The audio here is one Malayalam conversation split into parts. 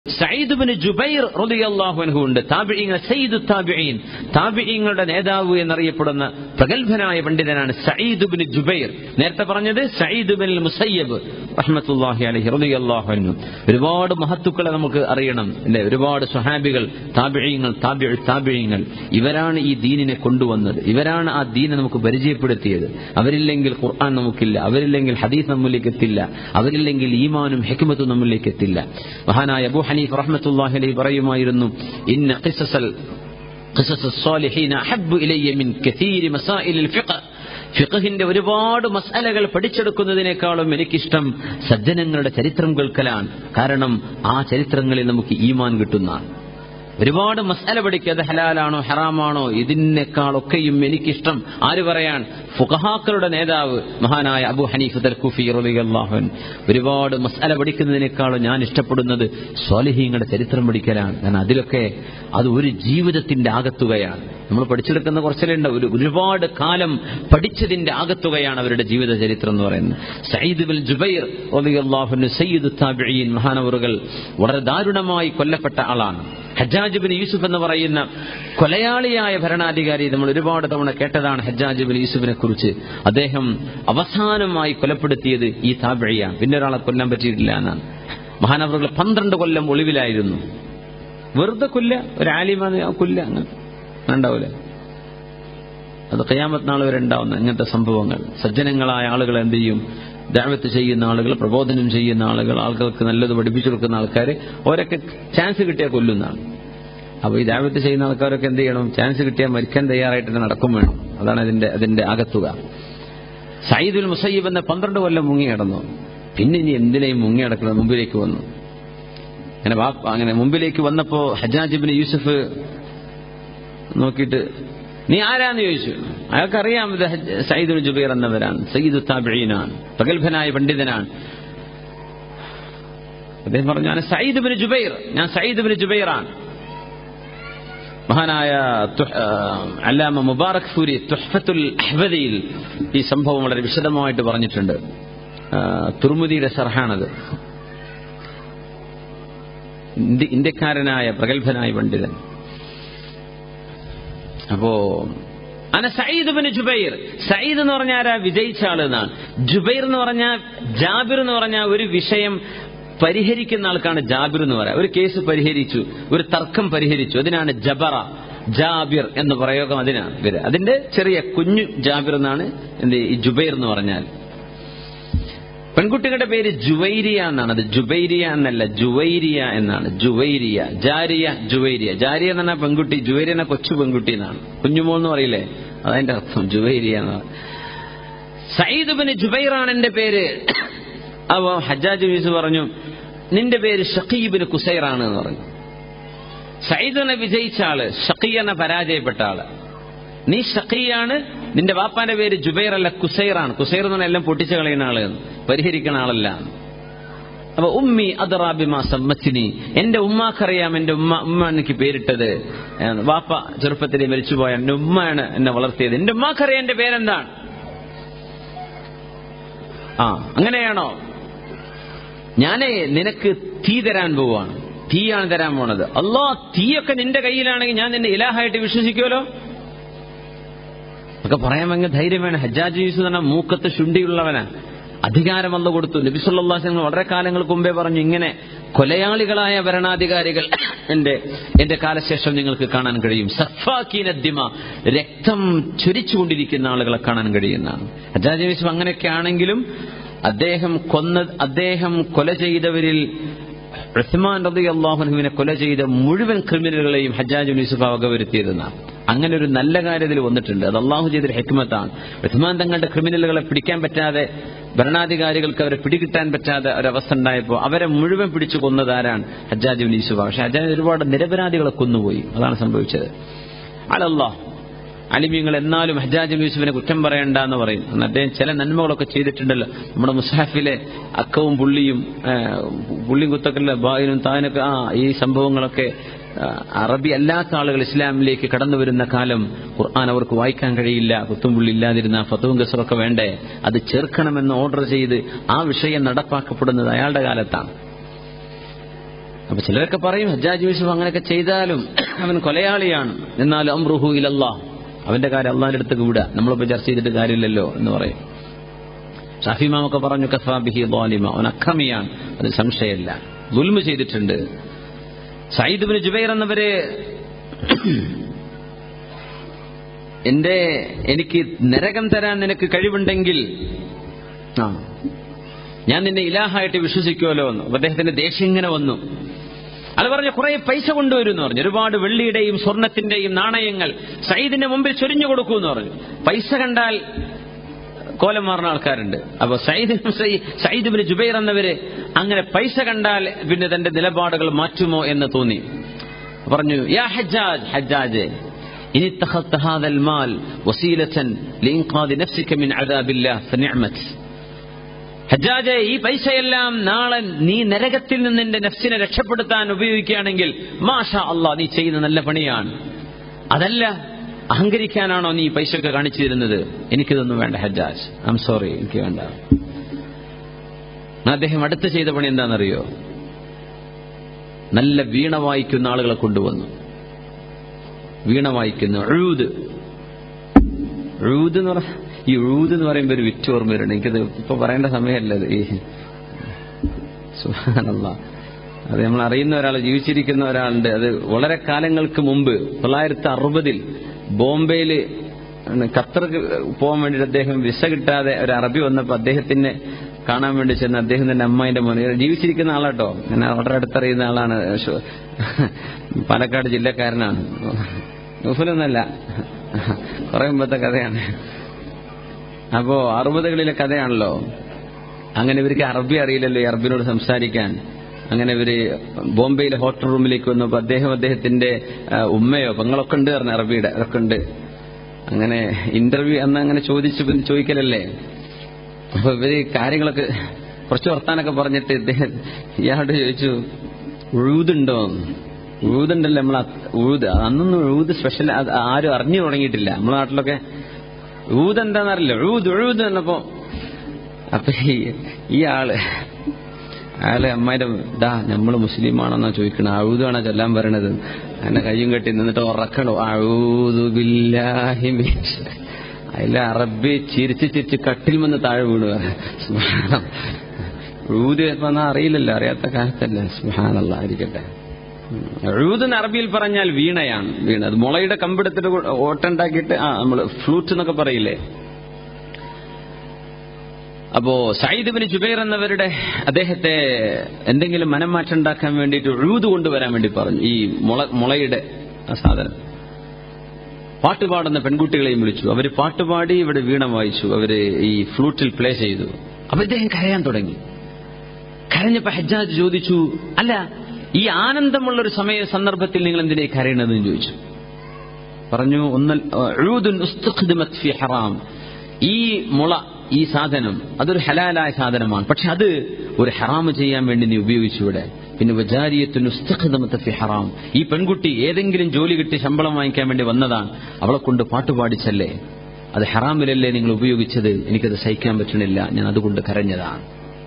സയ്യിദ് ബിൻ ജുബൈർ റളിയല്ലാഹു അൻഹു ഉണ്ട് താബിഈങ്ങൾ സയ്യിദ് താബിഈൻ താബിഈങ്ങളുടെ നേതാവ് എന്നറിയപ്പെടുന്ന പ്രഗത്ഭനായ പണ്ഡിതനാണ് സയ്യിദ് ബിൻ ജുബൈർ നേരത്തെ പറഞ്ഞത് സയ്യിദ് ബിൻ മുസയ്യബ് റഹ്മത്തുള്ളാഹി അലൈഹി റളിയല്ലാഹു അൻഹു ഒരുപാട് മഹത്തുക്കളെ നമുക്ക് അറിയണം അല്ലേ ഒരുപാട് സ്വഹാബികൾ താബിഈങ്ങൾ താബിഉ താബിഈങ്ങൾ ഇവരാണ് ഈ ദീനിനെ കൊണ്ടുവന്നത് ഇവരാണ് ആ ദീനെ നമുക്ക് പരിചയപ്പെടുത്തിയത് അവരില്ലെങ്കിൽ ഖുർആൻ നമുക്കില്ല അവരില്ലെങ്കിൽ ഹദീസ് നമ്മിലേക്ക് എത്തില്ല അവരില്ലെങ്കിൽ ഈമാനും ഹെക്മത്തും നമ്മിലേക്ക് എത്തില്ല മഹാനായ അബൂ ഹനീഫ് റഹ്മത്തുള്ളാഹി അലൈഹി പറയുമായിരുന്നു ഇന്ന ഖിസസൽ ഖിസസ് الصالحين അഹബ്ബു ഇലയ്യ മിൻ കസീരി മസായിലിൽ ഫിഖ് ഫിഖഹിന്റെ ഒരുപാട് മസാലകൾ പഠിച്ചെടുക്കുന്നതിനേക്കാളും എനിക്കിഷ്ടം സജ്ജനങ്ങളുടെ ചരിത്രം കേൾക്കലാണ് കാരണം ആ ചരിത്രങ്ങളിൽ നമുക്ക് ഈമാൻ കിട്ടുന്നതാണ് ഒരുപാട് മസാല പഠിക്കുക അത് ഹലാലാണോ ഹറാമാണോ ഇതിനേക്കാളൊക്കെയും എനിക്കിഷ്ടം ആര് പറയാൻ ഫുഖഹാക്കളുടെ നേതാവ് മഹാനായ അബു ഹനീഫ് തൽക്കുഫി റളിയല്ലാഹുൻ ഒരുപാട് മസാല പഠിക്കുന്നതിനേക്കാളും ഞാൻ ഇഷ്ടപ്പെടുന്നത് സ്വാലിഹീങ്ങളുടെ ചരിത്രം പഠിക്കലാണ് കാരണം അതിലൊക്കെ അത് ഒരു ജീവിതത്തിന്റെ ആകത്തുകയാണ് നമ്മൾ പഠിച്ചെടുക്കുന്ന കുറച്ചല്ലേ ഉണ്ട് ഒരു ഒരുപാട് കാലം പഠിച്ചതിന്റെ ആകത്തുകയാണ് അവരുടെ ജീവിത ചരിത്രം എന്ന് പറയുന്നത് സയ്യിദ് ബിൻ ജുബൈർ റളിയല്ലാഹു സയ്യിദ് താബിഈൻ മഹാനവറുകൾ വളരെ ദാരുണമായി കൊല്ലപ്പെട്ട ആളാണ് ഹജ്ജാജ് ബിൻ യൂസുഫ് എന്ന് പറയുന്ന കൊലയാളിയായ ഭരണാധികാരി നമ്മൾ ഒരുപാട് തവണ കേട്ടതാണ് ഹജ്ജാജ് ബിൻ യൂസുഫിനെ കുറിച്ച് അദ്ദേഹം അവസാനമായി കൊലപ്പെടുത്തിയത് ഈ താബിഴിയാണ് പിന്നെ ഒരാളെ കൊല്ലാൻ പറ്റിയിട്ടില്ല എന്നാണ് മഹാനവറുകൾ പന്ത്രണ്ട് കൊല്ലം ഒളിവിലായിരുന്നു വെറുതെ കൊല്ല ഒരു ആലിമാന്ന് കൊല്ല അങ്ങനെ ഉണ്ടാവൂലേ അത് കയ്യാമത്ത് നാൾ വരെ ഉണ്ടാവുന്ന ഇങ്ങനത്തെ സംഭവങ്ങൾ സജ്ജനങ്ങളായ ആളുകൾ എന്ത് ചെയ്യും ദാവത്ത് ചെയ്യുന്ന ആളുകൾ പ്രബോധനം ചെയ്യുന്ന ആളുകൾ ആളുകൾക്ക് നല്ലത് പഠിപ്പിച്ചു കൊടുക്കുന്ന ആൾക്കാർ ഓരൊക്കെ ചാൻസ് കിട്ടിയാൽ കൊല്ലുന്നതാണ് അപ്പൊ ഈ ദാവത്ത് ചെയ്യുന്ന ആൾക്കാരൊക്കെ എന്ത് ചെയ്യണം ചാൻസ് കിട്ടിയാൽ മരിക്കാൻ തയ്യാറായിട്ട് തന്നെ നടക്കും വേണം അതാണ് അതിന്റെ അതിന്റെ ആകത്തുക സയ്യിദുൽ മുസയ്യിബ് എന്ന പന്ത്രണ്ട് കൊല്ലം മുങ്ങി കിടന്നു പിന്നെ ഇനി എന്തിനേയും മുങ്ങി കിടക്കുന്നത് മുമ്പിലേക്ക് വന്നു അങ്ങനെ വാപ്പ അങ്ങനെ മുമ്പിലേക്ക് വന്നപ്പോ ഹജാജിബിന് യൂസഫ് നോക്കിയിട്ട് നീ ആരാന്ന് ചോദിച്ചു അയാൾക്കറിയാം ഇത് സയ്യിദുൽ ജുബൈർ എന്നവരാണ് സയ്യിദ് താബിഈനാണ് പ്രഗത്ഭനായ പണ്ഡിതനാണ് അദ്ദേഹം പറഞ്ഞു ഞാൻ സയ്യിദ് ബിൻ ജുബൈർ ഞാൻ സയ്യിദ് ബിൻ ജുബൈറാണ് മഹാനായ അല്ലാമ മുബാറക് ഫൂരി തുഹ്ഫത്തുൽ അഹ്വദിയിൽ ഈ സംഭവം വളരെ വിശദമായിട്ട് പറഞ്ഞിട്ടുണ്ട് തുർമുദിയുടെ സർഹാണത് ഇന്ത്യക്കാരനായ പ്രഗത്ഭനായ പണ്ഡിതൻ അപ്പോ അന സയ്യിദ് ബിൻ ജുബൈർ സയ്യിദ് എന്ന് പറഞ്ഞാൽ ആരാ വിജയിച്ച ആള് എന്നാണ് ജുബൈർ എന്ന് പറഞ്ഞാൽ ജാബിർ എന്ന് പറഞ്ഞാൽ ഒരു വിഷയം പരിഹരിക്കുന്ന ആൾക്കാണ് ജാബിർ എന്ന് പറയാം ഒരു കേസ് പരിഹരിച്ചു ഒരു തർക്കം പരിഹരിച്ചു അതിനാണ് ജബറ ജാബിർ എന്ന പ്രയോഗം അതിനാണ് ഇവര് അതിന്റെ ചെറിയ കുഞ്ഞു ജാബിർ എന്നാണ് എന്ത് ഈ ജുബൈർ എന്ന് പറഞ്ഞാൽ പെൺകുട്ടികളുടെ പേര് ജുവൈരിയ എന്നാണ് അത് ജുബൈരിയ എന്നല്ല ജുവൈരിയ എന്നാണ് ജുവൈരിയ ജാരിയ ജുവൈരിയ ജാരിയ എന്ന് പറഞ്ഞാൽ പെൺകുട്ടി ജുവൈരിയ എന്ന കൊച്ചു പെൺകുട്ടി എന്നാണ് കുഞ്ഞുമോൾ എന്ന് പറയില്ലേ അതതിന്റെ അർത്ഥം ജുവൈരിയ എന്ന് സയ്യിദ് ബിൻ ജുബൈറാണ് എന്റെ പേര് അപ്പോ ഹജ്ജാജ് യൂസ് പറഞ്ഞു നിന്റെ പേര് ഷക്കീബിന് കുസൈറാണ് എന്ന് പറഞ്ഞു സയ്യിദിനെ വിജയിച്ച ആള് ഷക്കീയനെ പരാജയപ്പെട്ട ആള് നീ ഷക്കിയാണ് നിന്റെ വാപ്പാന്റെ പേര് ജുബൈർ അല്ല കുസൈറാണ് കുസൈർ എന്ന് പറഞ്ഞാൽ എല്ലാം പൊട്ടിച്ചു കളയുന്ന ആള് പരിഹരിക്കുന്ന ആളല്ല അപ്പൊ ഉമ്മി അതറാബിമാ സമ്മച്ചിനി എന്റെ ഉമ്മാക്കറിയാം എന്റെ ഉമ്മ ഉമ്മ എനിക്ക് പേരിട്ടത് വാപ്പ ചെറുപ്പത്തിൽ മരിച്ചുപോയ എന്റെ ഉമ്മയാണ് എന്നെ വളർത്തിയത് എന്റെ ഉമ്മാക്കറിയാം എന്റെ പേരെന്താണ് ആ അങ്ങനെയാണോ ഞാനേ നിനക്ക് തീ തരാൻ പോവാണ് തീയാണ് തരാൻ പോണത് അല്ലോ തീയൊക്കെ നിന്റെ കയ്യിലാണെങ്കിൽ ഞാൻ നിന്നെ ഇലാഹായിട്ട് വിശ്വസിക്കുമല്ലോ ഒക്കെ പറയാൻ ഭയങ്കര ധൈര്യം വേണം ഹജ്ജാജ് യൂസ് തന്നെ മൂക്കത്ത് ശുണ്ടിയുള്ളവനാ അധികാരം വന്നു കൊടുത്തു നബിസുല്ലാസ് വളരെ കാലങ്ങൾക്ക് മുമ്പേ പറഞ്ഞു ഇങ്ങനെ കൊലയാളികളായ ഭരണാധികാരികൾ എന്റെ എന്റെ കാലശേഷം നിങ്ങൾക്ക് കാണാൻ കഴിയും സഫാക്കീനദ്ദിമ രക്തം ചൊരിച്ചുകൊണ്ടിരിക്കുന്ന ആളുകളെ കാണാൻ കഴിയുന്നതാണ് ഹജ്ജാജ് യൂസുഫ് അങ്ങനെയൊക്കെ ആണെങ്കിലും അദ്ദേഹം കൊന്ന അദ്ദേഹം കൊല ചെയ്തവരിൽ ഉസ്മാൻ റബി അള്ളാഹുനുവിനെ കൊല ചെയ്ത മുഴുവൻ ക്രിമിനലുകളെയും ഹജ്ജാജ് യൂസുഫ് വകവരുത്തിയതെന്നാണ് അങ്ങനെ ഒരു നല്ല കാര്യത്തിൽ വന്നിട്ടുണ്ട് അത് അള്ളാഹു ചെയ്തൊരു ഹെക്മത്താണ് ഉസ്മാൻ തങ്ങളുടെ ക്രിമിനലുകളെ പിടിക്കാൻ പറ്റാതെ ഭരണാധികാരികൾക്ക് അവരെ പിടികിട്ടാൻ പറ്റാതെ ഒരവസ്ഥ ഉണ്ടായപ്പോൾ അവരെ മുഴുവൻ പിടിച്ചു കൊന്നതാരാണ് ഹജ്ജാജ് ബിൻ യൂസുഫ് പക്ഷെ ഹജ്ജാജ് ഒരുപാട് നിരപരാധികളെ കൊന്നുപോയി അതാണ് സംഭവിച്ചത് അലല്ലാഹ് അലിമ്യങ്ങൾ എന്നാലും ഹജ്ജാജ് യൂസുഫിനെ കുറ്റം പറയണ്ട എന്ന് പറയും അദ്ദേഹം ചില നന്മകളൊക്കെ ചെയ്തിട്ടുണ്ടല്ലോ നമ്മുടെ മുസാഫിലെ അക്കവും പുള്ളിയും പുള്ളിയും കുത്തക്കല്ല ബായിനും താനൊക്കെ ആ ഈ സംഭവങ്ങളൊക്കെ അറബി അല്ലാത്ത ആളുകൾ ഇസ്ലാമിലേക്ക് കടന്നു വരുന്ന കാലം ഖുർആൻ അവർക്ക് വായിക്കാൻ കഴിയില്ല കുത്തുംപുള്ളി ഇല്ലാതിരുന്ന ഫത്തുവും ഗസറൊക്കെ വേണ്ടേ അത് ചേർക്കണമെന്ന് ഓർഡർ ചെയ്ത് ആ വിഷയം നടപ്പാക്കപ്പെടുന്നത് അയാളുടെ കാലത്താണ് അപ്പൊ ചിലരൊക്കെ പറയും ഹജ്ജാജ് യൂസുഫ് അങ്ങനെയൊക്കെ ചെയ്താലും അവൻ കൊലയാളിയാണ് എന്നാൽ അമ്രുഹു ഇലല്ലാ അവന്റെ കാര്യം അള്ളാഹിന്റെ അടുത്തേക്ക് വിടുക നമ്മളിപ്പോ ചർച്ച ചെയ്തിട്ട് കാര്യമില്ലല്ലോ എന്ന് പറയും ഷാഫിമാമൊക്കെ പറഞ്ഞു കസാബിഹി ദ്വാലിമ അവൻ അക്രമിയാണ് അത് സംശയമില്ല ദുൽമ ചെയ്തിട്ടുണ്ട് സയ്യിദ് ബിൻ ജുബൈർ എന്നവര് എന്റെ എനിക്ക് നരകം തരാൻ നിനക്ക് കഴിവുണ്ടെങ്കിൽ ആ ഞാൻ നിന്നെ ഇലാഹായിട്ട് വിശ്വസിക്കുമല്ലോ എന്ന് അപ്പൊ അദ്ദേഹത്തിന്റെ ദേഷ്യം ഇങ്ങനെ വന്നു അത് പറഞ്ഞ് കുറെ പൈസ കൊണ്ടുവരും എന്ന് പറഞ്ഞു ഒരുപാട് വെള്ളിയുടെയും സ്വർണത്തിന്റെയും നാണയങ്ങൾ സയ്യിദിന്റെ മുമ്പിൽ ചൊരിഞ്ഞു കൊടുക്കൂ എന്ന് പറഞ്ഞു പൈസ കണ്ടാൽ കോലം മാറുന്ന ആൾക്കാരുണ്ട് അപ്പൊ സയ്യിദ് സയ്യിദ് ബിൻ ജുബൈർ എന്നവര് അങ്ങനെ പൈസ കണ്ടാൽ പിന്നെ തന്റെ നിലപാടുകൾ മാറ്റുമോ എന്ന് തോന്നി പറഞ്ഞു യാ ഹജ്ജാജ് ഹജ്ജാജ് ഇനി اتخذت هذا المال وسيلة لإنقاذ نفسك من عذاب الله فنعمت ഹജ്ജാജെ ഈ പൈസയെല്ലാം നാളെ നീ നരകത്തിൽ നിന്ന് നിന്റെ നഫ്സിനെ രക്ഷപ്പെടുത്താൻ ഉപയോഗിക്കുകയാണെങ്കിൽ മാഷ അള്ളാ നീ ചെയ്യുന്ന നല്ല പണിയാണ് അതല്ല അഹങ്കരിക്കാനാണോ നീ ഈ പൈസയൊക്കെ കാണിച്ചു തരുന്നത് എനിക്കിതൊന്നും വേണ്ട ഹജ്ജാജ് ഐ എം സോറി എനിക്ക് വേണ്ട അദ്ദേഹം അടുത്ത് ചെയ്ത പണി എന്താണെന്നറിയോ നല്ല വീണ വായിക്കുന്ന ആളുകളെ കൊണ്ടുവന്നു വീണ വായിക്കുന്ന എഴുത് എഴുത് എന്ന് പറഞ്ഞ ഈ എഴുത് എന്ന് പറയുമ്പോൾ ഒരു വിറ്റ് ഓർമ്മ വരണം എനിക്കത് ഇപ്പൊ പറയേണ്ട സമയമല്ല ഇത്. ഈ സുഹാനല്ല അത് നമ്മൾ അറിയുന്ന ഒരാൾ ജീവിച്ചിരിക്കുന്ന ഒരാളുണ്ട് അത് വളരെ കാലങ്ങൾക്ക് മുമ്പ് തൊള്ളായിരത്തി അറുപതിൽ ബോംബെയിൽ ഖത്തർക്ക് പോകാൻ വേണ്ടിയിട്ട് അദ്ദേഹം വിസ കിട്ടാതെ ഒരു അറബി വന്നപ്പോൾ അദ്ദേഹത്തിന് കാണാൻ വേണ്ടി ചെന്ന് അദ്ദേഹത്തിന്റെ അമ്മായിന്റെ മോനെ ജീവിച്ചിരിക്കുന്ന ആളാട്ടോ ഞാൻ വളരെ അടുത്തറിയുന്ന ആളാണ് ശോ- പാലക്കാട് ജില്ലക്കാരനാണ് നൂഫലൊന്നല്ല കുറെ മുമ്പത്തെ കഥയാണ് അപ്പോ അറുപതുകളിലെ കഥയാണല്ലോ അങ്ങനെ ഇവർക്ക് അറബി അറിയില്ലല്ലോ ഈ അറബിനോട് സംസാരിക്കാൻ അങ്ങനെ ഇവര് ബോംബെയിലെ ഹോട്ടൽ റൂമിലേക്ക് വന്നപ്പോ അദ്ദേഹം അദ്ദേഹത്തിന്റെ ആ, ഉമ്മയോ പെങ്ങളൊക്കെ ഉണ്ട് പറഞ്ഞു അറബിയുടെ അതൊക്കെ ഉണ്ട് അങ്ങനെ ഇന്റർവ്യൂ അന്ന് അങ്ങനെ ചോദിച്ചു പിന്നെ ചോദിക്കലല്ലേ അപ്പൊ ഇവര് കാര്യങ്ങളൊക്കെ കുറച്ച് വർത്താനൊക്കെ പറഞ്ഞിട്ട് ഇദ്ദേഹം ഇയാളോട് ചോദിച്ചു ഉഴുതുണ്ടോ ഉഴുതുണ്ടല്ലോ നമ്മൾ ഉഴുത് അന്നൊന്നും ഉഴുത് സ്പെഷ്യൽ ആരും അറിഞ്ഞു തുടങ്ങിയിട്ടില്ല നമ്മളെ നാട്ടിലൊക്കെ ഊത് എന്താണെന്നറിയില്ല ഉഴുത് ഉഴുത് എന്നപ്പോ അപ്പൊ ഈ ഈ ആള് അയാളെ അമ്മായിന്റെ ദാ നമ്മള് മുസ്ലിമാണെന്നാ ചോദിക്കണ അഴുതാണോ ചൊല്ലാൻ പറയണത് അങ്ങനെ കയ്യും കെട്ടി നിന്നിട്ട് ഉറക്കണോ അഴുതുബില്ലാഹി അതിലെ അറബി ചിരിച്ച് ചിരിച്ച് കട്ടിൽ വന്ന് താഴെ വീണു ഊത് വന്നാ അറിയില്ലല്ലോ അറിയാത്ത കാലത്തല്ലേ സുഹാനല്ല ആയിരിക്കട്ടെ എഴുത് എന്ന് അറബിയിൽ പറഞ്ഞാൽ വീണയാണ് വീണ അത് മുളയുടെ കമ്പെടുത്തിട്ട് ഓട്ടുണ്ടാക്കിയിട്ട് ആ നമ്മള് ഫ്ലൂട്ട് എന്നൊക്കെ പറയില്ലേ അപ്പോ സയ്യിദ് ബിൻ ജുബൈർ എന്നവരുടെ അദ്ദേഹത്തെ എന്തെങ്കിലും മനംമാറ്റം ഉണ്ടാക്കാൻ വേണ്ടിയിട്ട് എഴുത് കൊണ്ടുവരാൻ വേണ്ടി പറഞ്ഞു ഈ മുള മുളയുടെ ആ സാധനം പാട്ട് പാടുന്ന പെൺകുട്ടികളെയും വിളിച്ചു അവര് പാട്ടുപാടി ഇവിടെ വീണ വായിച്ചു അവര് ഈ ഫ്ലൂട്ടിൽ പ്ലേ ചെയ്തു അപ്പൊ ഇദ്ദേഹം കരയാൻ തുടങ്ങി കരഞ്ഞപ്പോ ഹജ്ജാജ് ചോദിച്ചു അല്ല ഈ ആനന്ദമുള്ള ഒരു സമയ സന്ദർഭത്തിൽ നിങ്ങൾ എന്തിനേ കരയണതെന്ന് ചോദിച്ചു പറഞ്ഞു ഒന്നൽ ഉഊദുൻ ഉസ്തുഖ്ദിമത് ഫി ഹറാം ഈ മുള ഈ സാധനം അതൊരു ഹലാലായ സാധനമാണ് പക്ഷെ അത് ഒരു ഹറാമ് ചെയ്യാൻ വേണ്ടി നീ ഉപയോഗിച്ചു ഇവിടെ പിന്നെ വജാരിയത്തിന് ഉസ്തഖദമത്ത് ഫി ഹറാം ഈ പെൺകുട്ടി ഏതെങ്കിലും ജോലി കിട്ടി ശമ്പളം വാങ്ങിക്കാൻ വേണ്ടി വന്നതാണ് അവളെ കൊണ്ട് പാട്ട് പാടിച്ചല്ലേ അത് ഹറാമിലല്ലേ നിങ്ങൾ ഉപയോഗിച്ചത് എനിക്കത് സഹിക്കാൻ പറ്റണില്ല ഞാൻ അതുകൊണ്ട് കരഞ്ഞതാണ്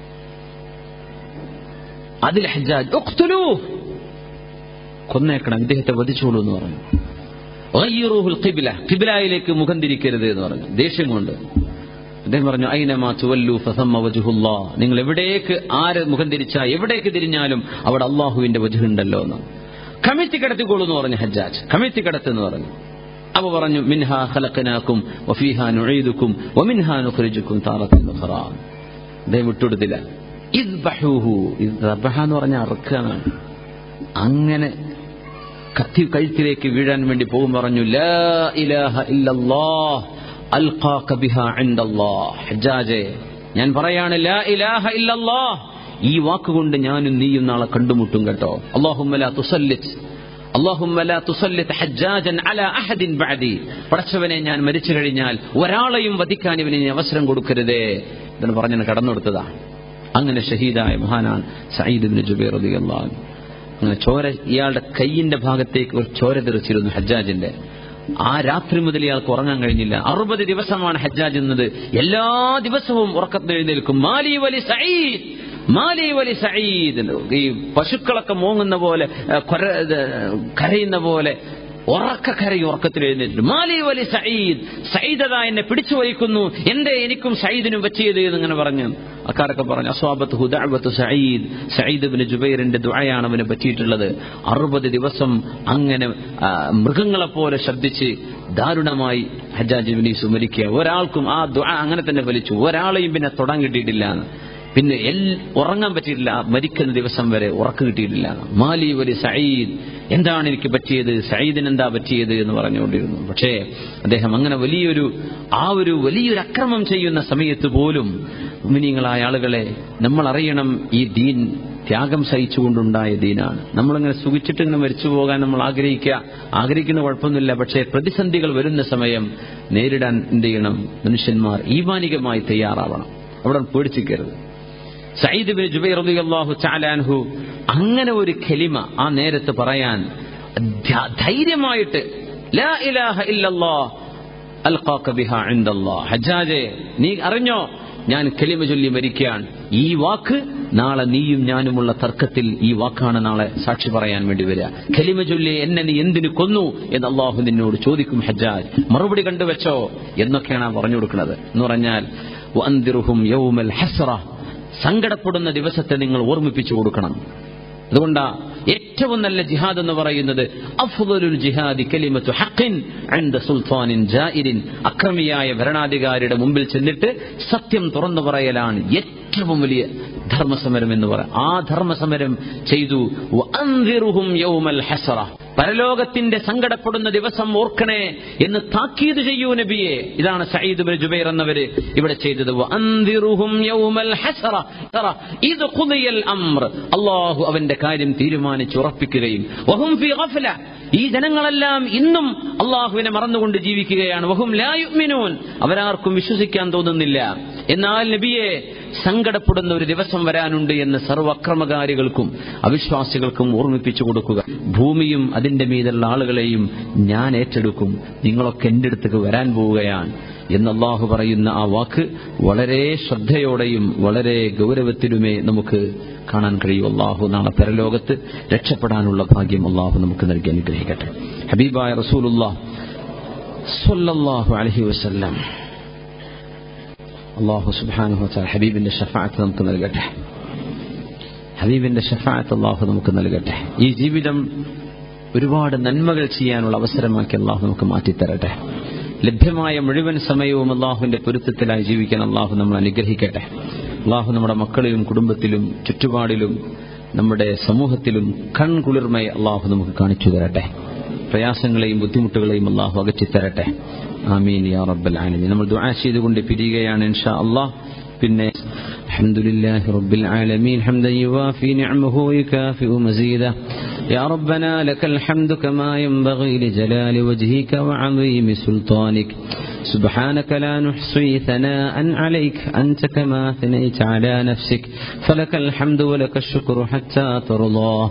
അതിൽ ഹജ്ജാജ് ഉഖ്തുലൂ കൊന്നേക്കണം ഇദ്ദേഹത്തെ വധിച്ചോളൂ എന്ന് പറഞ്ഞു ഗയ്യിറൂഹുൽ ഖിബ്ല ഖിബ്ലയിലേക്ക് മുഖം തിരിക്കരുത് എന്ന് പറഞ്ഞു ദേഷ്യം കൊണ്ട് അദ്ദേഹം പറഞ്ഞു ഐനമാ തുവല്ലു ഫസമ്മ വജുഹുല്ലാ നിങ്ങൾ എവിടേക്ക് ആര് മുഖം തിരിച്ചാ എവിടേക്ക് തിരിഞ്ഞാലും അവിടെ അള്ളാഹുവിന്റെ വജുഹുണ്ടല്ലോ എന്ന് കമിറ്റി കിടത്തിക്കോളൂ എന്ന് പറഞ്ഞു ഹജ്ജാജ് കമിറ്റി കിടത്ത് എന്ന് പറഞ്ഞു അപ്പൊ പറഞ്ഞു മിൻഹാ ഖലഖനാക്കും വഫീഹാ നുഈദുക്കും വമിൻഹാ നുഖ്രിജുക്കും താറത്തൻ ഉഖറാ അദ്ദേഹം വിട്ടുകൊടുത്തില്ല ഇദ്ബഹൂഹു ഇദ്ബഹ എന്ന് പറഞ്ഞ അറുക്കാനാണ് അങ്ങനെ കത്തി കഴുത്തിലേക്ക് വീഴാൻ വേണ്ടി പോകും പറഞ്ഞു ലാ ഇലാഹ ഇല്ലല്ലാഹ് അൽഖാക ബിഹാ ഇൻദല്ലാഹ് ഹജ്ജാജെ ഞാൻ പറയാണ് ലാ ഇലാഹ ഇല്ലല്ലാഹ് ഈ വാക്കുകൊണ്ട് ഞാനും നീയും നാളെ കണ്ടുമുട്ടും കേട്ടോ അല്ലാഹുമ്മ ലാ തുസല്ലിത് അല്ലാഹുമ്മ ലാ തുസല്ലിത് ഹജ്ജാജൻ അലാ അഹദിൻ ബഅദി പടച്ചവനെ ഞാൻ മരിച്ചു കഴിഞ്ഞാൽ ഒരാളെയും വധിക്കാൻ ഇവന് നീ അവസരം കൊടുക്കരുതേ ഇതിന് പറഞ്ഞു കടന്നെടുത്തതാ അങ്ങനെ ഷഹീദായ മഹാനാണ് സയ്യിദ് ഇബ്നു ജുബൈർ റളിയല്ലാഹു അൻഹു അങ്ങനെ ചോര ഇയാളുടെ കൈയിന്റെ ഭാഗത്തേക്ക് ഒരു ചോര തെറിച്ചിരുന്നു ഹജ്ജാജിന്റെ ആ രാത്രി മുതൽ ഇയാൾക്ക് ഉറങ്ങാൻ കഴിഞ്ഞില്ല അറുപത് ദിവസമാണ് ഹജ്ജാജ് എന്നത് എല്ലാ ദിവസവും ഉറക്കത്തിൽ എഴുന്നേൽക്കും മാലി വലി സയ്യിദ് മാലി വലി സഈദ് ഈ പശുക്കളൊക്കെ മോങ്ങുന്ന പോലെ ഏ, കൊര- ഇത്, കരയുന്ന പോലെ ഉറക്ക കരയും ഉറക്കത്തിൽ എഴുന്നേറ്റ് മാലി വലി സയ്യിദ് സയ്യിദ് അതാ എന്നെ പിടിച്ചു വഹിക്കുന്നു എന്റെ എനിക്കും സയ്യിദിനും വെച്ചത് എന്നിങ്ങനെ പറഞ്ഞു അക്കാരൊക്കെ പറഞ്ഞു അസ്വാബത്ത് ഹുദഅബത്ത് സയ്യിദ് സയ്യിദ് ബിൻ ജുബൈറിന്റെ ദുആയാണ് അവന് പറ്റിയിട്ടുള്ളത് അറുപത് ദിവസം അങ്ങനെ ആ, മൃഗങ്ങളെ പോലെ ശബ്ദിച്ച് ദാരുണമായി ഹജ്ജാജ് ബിൻ യൂസുഫ് മരിക്കുക ഒരാൾക്കും ആ ദുആ അങ്ങനെ തന്നെ വലിച്ചു ഒരാളെയും പിന്നെ തൊടാൻ കിട്ടിയിട്ടില്ല എന്ന്. പിന്നെ എൽ- ഉറങ്ങാൻ പറ്റിയിട്ടില്ല ആ മരിക്കുന്ന ദിവസം വരെ ഉറക്ക് കിട്ടിയിട്ടില്ല മാലി വലി സയ്യിദ് എന്താണ് എനിക്ക് പറ്റിയത് സയ്യിദിന് എന്താ പറ്റിയത് എന്ന് പറഞ്ഞുകൊണ്ടിരുന്നു പക്ഷേ അദ്ദേഹം അങ്ങനെ വലിയൊരു ആ ഒരു വലിയൊരു അക്രമം ചെയ്യുന്ന സമയത്ത് പോലും മിനിങ്ങളായ ആളുകളെ നമ്മൾ അറിയണം ഈ ദീൻ ത്യാഗം സഹിച്ചുകൊണ്ടുണ്ടായ ദീനാണ് നമ്മളിങ്ങനെ സുഖിച്ചിട്ട് ഇങ്ങനെ മരിച്ചു പോകാൻ നമ്മൾ ആഗ്രഹിക്കുക ആഗ്രഹിക്കുന്ന കുഴപ്പമൊന്നുമില്ല പക്ഷേ പ്രതിസന്ധികൾ വരുന്ന സമയം നേരിടാൻ എന്ത് ചെയ്യണം മനുഷ്യന്മാർ ഈമാനികമായി തയ്യാറാവണം അവിടെ പേടിച്ചിക്കരുത് സയ്യിദ് ബിൻ ജുബൈർ റളിയല്ലാഹു തആല അൻഹു അങ്ങനെ ഒരു ഖലിമ ആ നേരത്ത് പറയാൻ ധ- ധൈര്യമായിട്ട് ലാ ഇലാഹ ഇല്ലല്ലാഹ് അൽഖാക ബിഹാ ഇൻദല്ലാഹ് ഹജ്ജാജെ നീ അറിഞ്ഞോ ഞാൻ കലിമ ചൊല്ലി മരിക്കുകയാണ് ഈ വാക്ക് നാളെ നീയും ഞാനുമുള്ള തർക്കത്തിൽ ഈ വാക്കാണ് നാളെ സാക്ഷി പറയാൻ വേണ്ടി വരിക കലിമ ചൊല്ലി എന്നെ നീ എന്തിനു കൊന്നു എന്ന് അള്ളാഹു നിന്നോട് ചോദിക്കും ഹജ്ജാജ് മറുപടി കണ്ടുവെച്ചോ എന്നൊക്കെയാണ് ആ പറഞ്ഞു കൊടുക്കുന്നത് എന്ന് പറഞ്ഞാൽ വഅൻദിറുഹും യൗമൽ ഹസ്റ സങ്കടപ്പെടുന്ന ദിവസത്തെ നിങ്ങൾ ഓർമ്മിപ്പിച്ചു കൊടുക്കണം അതുകൊണ്ടാ ഏറ്റവും നല്ല ജിഹാദ് എന്ന് പറയുന്നത് അഫ്ദലുൽ ജിഹാദി കലിമത്തു ഹഖിൻ അൻദ സുൽത്താനിൻ ജായിരിൻ അക്രമിയായ ഭരണാധികാരിയുടെ മുമ്പിൽ ചെന്നിട്ട് സത്യം തുറന്നു പറയലാണ് ഏറ്റവും വലിയ ധർമ്മസമരം എന്ന് പറയാം ആ ധർമ്മസമരം ചെയ്തു വഅൻദിറുഹും യൗമൽ ഹസ്റ പരലോകത്തിന്റെ സങ്കടപ്പെടുന്ന ദിവസം ഓർക്കണേ എന്ന് താക്കീത് ചെയ്യൂ നബിയെ ഇതാണ് സയ്യിദ് ബിൻ ജുബൈർ എന്നവര് ഇവിടെ ചെയ്തത് വഅൻദിറുഹും യൗമൽ ഹസ്റ തറ ഇത് ഖുദിയൽ അംർ അല്ലാഹു അവന്റെ കാര്യം തീരുമാനിച്ചുറപ്പിക്കുകയും വഹും ഫീ ഗഫല ഈ ജനങ്ങളെല്ലാം ഇന്നും അള്ളാഹുവിനെ മറന്നുകൊണ്ട് ജീവിക്കുകയാണ് വഹും ലാ യുഅ്മിനൂൻ അവരാർക്കും വിശ്വസിക്കാൻ തോന്നുന്നില്ല എന്നാൽ നബിയെ സങ്കടപ്പെടുന്ന ഒരു ദിവസം വരാനുണ്ട് എന്ന് സർവ്വ അക്രമകാരികൾക്കും അവിശ്വാസികൾക്കും ഓർമ്മിപ്പിച്ചു കൊടുക്കുക ഭൂമിയും അതിന്റെ മീതുള്ള ആളുകളെയും ഞാൻ ഏറ്റെടുക്കും നിങ്ങളൊക്കെ എന്റെ അടുത്തേക്ക് വരാൻ പോവുകയാണ് എന്ന് അള്ളാഹു പറയുന്ന ആ വാക്ക് വളരെ ശ്രദ്ധയോടെയും വളരെ ഗൗരവത്തിലുമേ നമുക്ക് കാണാൻ കഴിയും അള്ളാഹു നാളെ പരലോകത്ത് രക്ഷപ്പെടാനുള്ള ഭാഗ്യം അള്ളാഹു നമുക്ക് നൽകി അനുഗ്രഹിക്കട്ടെ ഹബീബായ റസൂലുല്ലാഹ് സ്വല്ലല്ലാഹു അലൈഹി വസല്ലം അള്ളാഹു സുബ്ഹാനഹു വതആല ഹബീബിന്റെ ഷഫാഅത്ത് നമുക്ക് നൽകട്ടെ ഹബീബിന്റെ ഷഫാഅത്ത് അള്ളാഹു നമുക്ക് നൽകട്ടെ ഈ ജീവിതം ഒരുപാട് നന്മകൾ ചെയ്യാനുള്ള അവസരമാക്കി അള്ളാഹു നമുക്ക് മാറ്റിത്തരട്ടെ ലഭ്യമായ മുഴുവൻ സമയവും അള്ളാഹുവിന്റെ പൊരുത്തത്തിലായി ജീവിക്കാൻ അള്ളാഹു നമ്മൾ അനുഗ്രഹിക്കട്ടെ അള്ളാഹു നമ്മുടെ മക്കളിലും കുടുംബത്തിലും ചുറ്റുപാടിലും നമ്മുടെ സമൂഹത്തിലും കൺകുളിർമയെ അള്ളാഹു നമുക്ക് കാണിച്ചു തരട്ടെ പ്രയാസങ്ങളെയും ബുദ്ധിമുട്ടുകളെയും അള്ളാഹു അകറ്റിത്തരട്ടെ ആമീൻ യാ റബ്ബൽ ആലമീൻ നമ്മൾ ദുആ ചെയ്തുകൊണ്ട് പിരിയുകയാണ് ഇൻഷാ അള്ളാഹ് പിന്നെ الحمد لله رب العالمين حمدا يوافي نعمه ويكافئ مزيده يا ربنا لك الحمد كما ينبغي لجلال وجهك وعظيم سلطانك سبحانك لا نحصي ثناء عليك أنت كما ثنيت على نفسك فلك الحمد ولك الشكر حتى ترضاه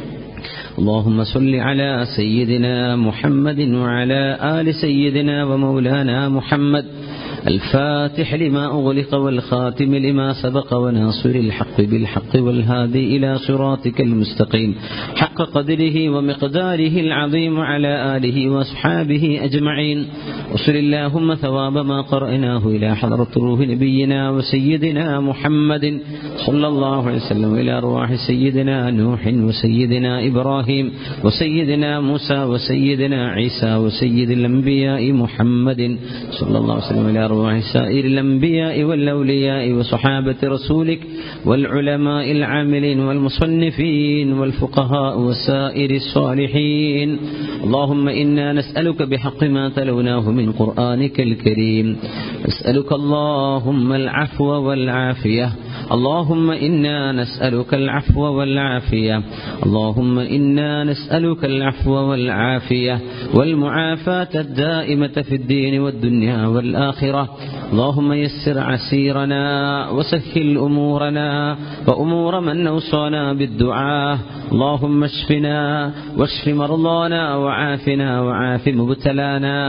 اللهم صل على سيدنا محمد وعلى آل سيدنا ومولانا محمد الفاتح لما أغلق والخاتم لما سبق وناصر الحق بالحق والهادي إلى صراطك المستقيم حق قدره ومقداره العظيم على آله وأصحابه أجمعين وصل اللهم ثواب ما قرأناه إلى حضرة روح نبينا وسيدنا محمد صلى الله عليه وسلم إلى أرواح سيدنا نوح وسيدنا إبراهيم وسيدنا موسى وسيدنا عيسى وسيد الأنبياء محمد صلى الله عليه وسلم إلى أرواح سائر الأنبياء والأولياء وصحابة رسولك والعلماء العاملين والمصنفين والفقهاء وسائر الصالحين اللهم إنا نسألك بحق ما تلوناه من قرآنك الكريم نسألك اللهم العفو والعافية اللهم إنا نسألك العفو والعافية اللهم إنا نسألك العفو والعافية والمعافاة الدائمة في الدين والدنيا والآخرة اللهم يسر عسيرنا وسهل أمورنا وأمور من أوصانا بالدعاء اللهم اشفنا واشف مرضانا وعافنا وعاف مبتلانا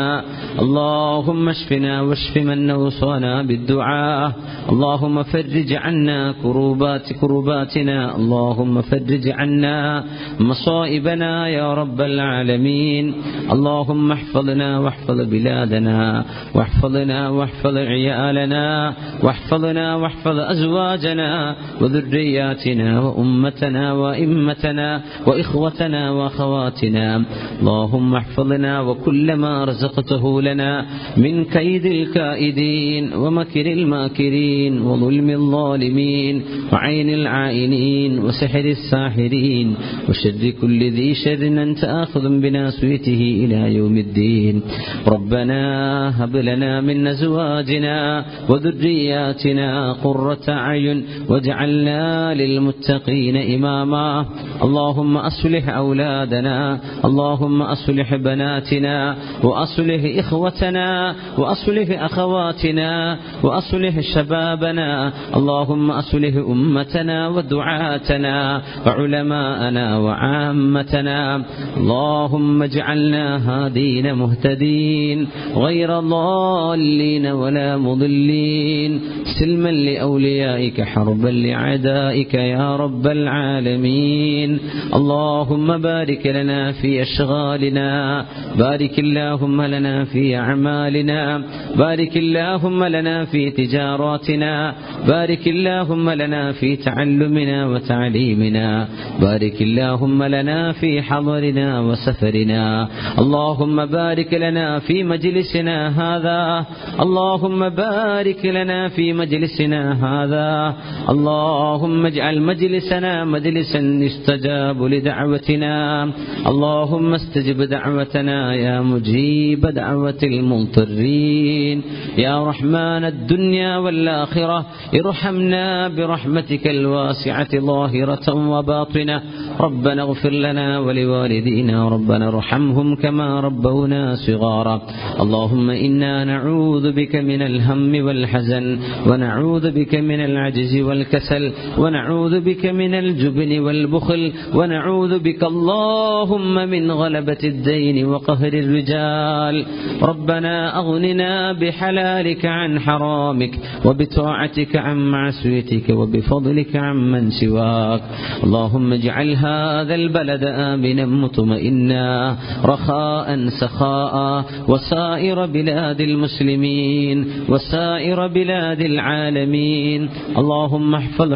اللهم اشفنا واشف من أوصانا بالدعاء اللهم فرج عنا كروبات كروباتنا اللهم فرج عنا مصائبنا يا رب العالمين اللهم احفظنا واحفظ بلادنا واحفظنا واحفظ عيالنا واحفظنا واحفظ أزواجنا وذرياتنا وأمتنا وإمتنا وإخوتنا وأخواتنا اللهم احفظنا وكل ما رزقته لنا من كيد الكائدين ومكر الماكرين وظلم الظالمين وعين العائنين وسحر الساحرين وشر كل ذي شر أنت آخذ بناصيته إلى يوم الدين ربنا هب لنا من أزواجنا وذرياتنا قرة أعين واجعلنا للمتقين إماما اللهم أصلح أولادنا اللهم أصلح بناتنا وأصلح إخوتنا وأصلح أخواتنا وأصلح شبابنا اللهم أصلح أمتنا ودعاتنا وعلماءنا وعامتنا اللهم اجعلنا هادين مهتدين غير ضالين ولا مضلين سلما لأوليائك حربا لعدائك يا رب العالمين اللهم بارك لنا في أشغالنا بارك اللهم لنا في أعمالنا بارك اللهم لنا في تجاراتنا بارك اللهم لنا في تعلمنا وتعليمنا بارك اللهم لنا في حضرنا وسفرنا اللهم بارك لنا في مجلسنا هذا اللهم بارك لنا في مجلسنا هذا اللهم اجعل مجلسنا مجلسا يستجاب لدعوتنا اللهم استجب دعوتنا يا مجيب دعوة المضطرين يا رحمن الدنيا والآخرة ارحمنا برحمتك الواسعة ظاهرة وباطنة ربنا اغفر لنا ولوالدينا ربنا ارحمهم كما ربونا صغارا اللهم إنا نعوذ بك من الهم والحزن ونعوذ بك من العجز والكسل ونعوذ بك من الجبن والبخل ونعوذ بك اللهم من غلبة الدين وقهر الرجال ربنا أغننا بحلالك عن حرامك وبطاعتك عن معصيتك وبفضلك عن من سواك اللهم اجعل هذا البلد آمنا مطمئنا رخاء سخاء وسائر بلاد المسلمين وسائر بلاد العالمين اللهم احفظ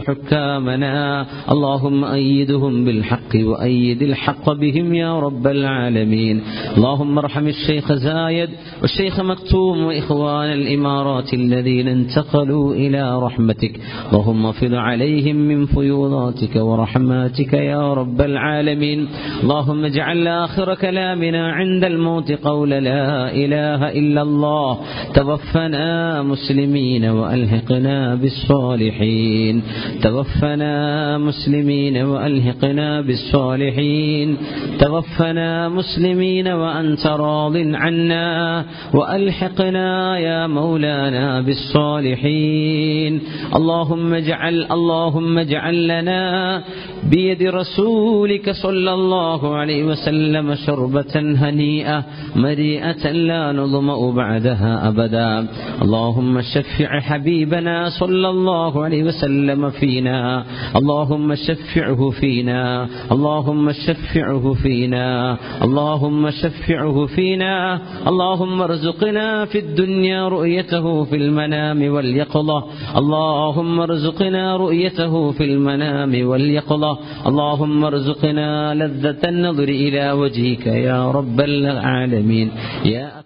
حكامنا اللهم أيدهم بالحق وأيد الحق بهم يا رب العالمين اللهم ارحم الشيخ زايد والشيخ مكتوم وإخوان الإمارات الذين انتقلوا إلى رحمتك اللهم افض عليهم من فيوضاتك ورحماتك يا رب العالمين اللهم اجعل آخر كلامنا عند الموت قول لا إله إلا الله توفنا مسلمين وألحقنا بالصالحين توفنا مسلمين وألحقنا بالصالحين توفنا مسلمين وأنت راض عنا وألحقنا يا مولانا بالصالحين اللهم اجعل اللهم اجعل لنا بيد رسولك صلى الله عليه وسلم شربة هنيئة مريئة لا نظمأ بعدها أبدا اللهم شفع حبيبنا صلى الله عليه وسلم فينا اللهم شفعه فينا اللهم شفعه فينا اللهم شفعه فينا اللهم ارزقنا في الدنيا رؤيته في المنام واليقظة اللهم ارزقنا رؤيته في المنام واليقظة اللهم ارزقنا لذة النظر إلى وجهك يا رب العالمين يا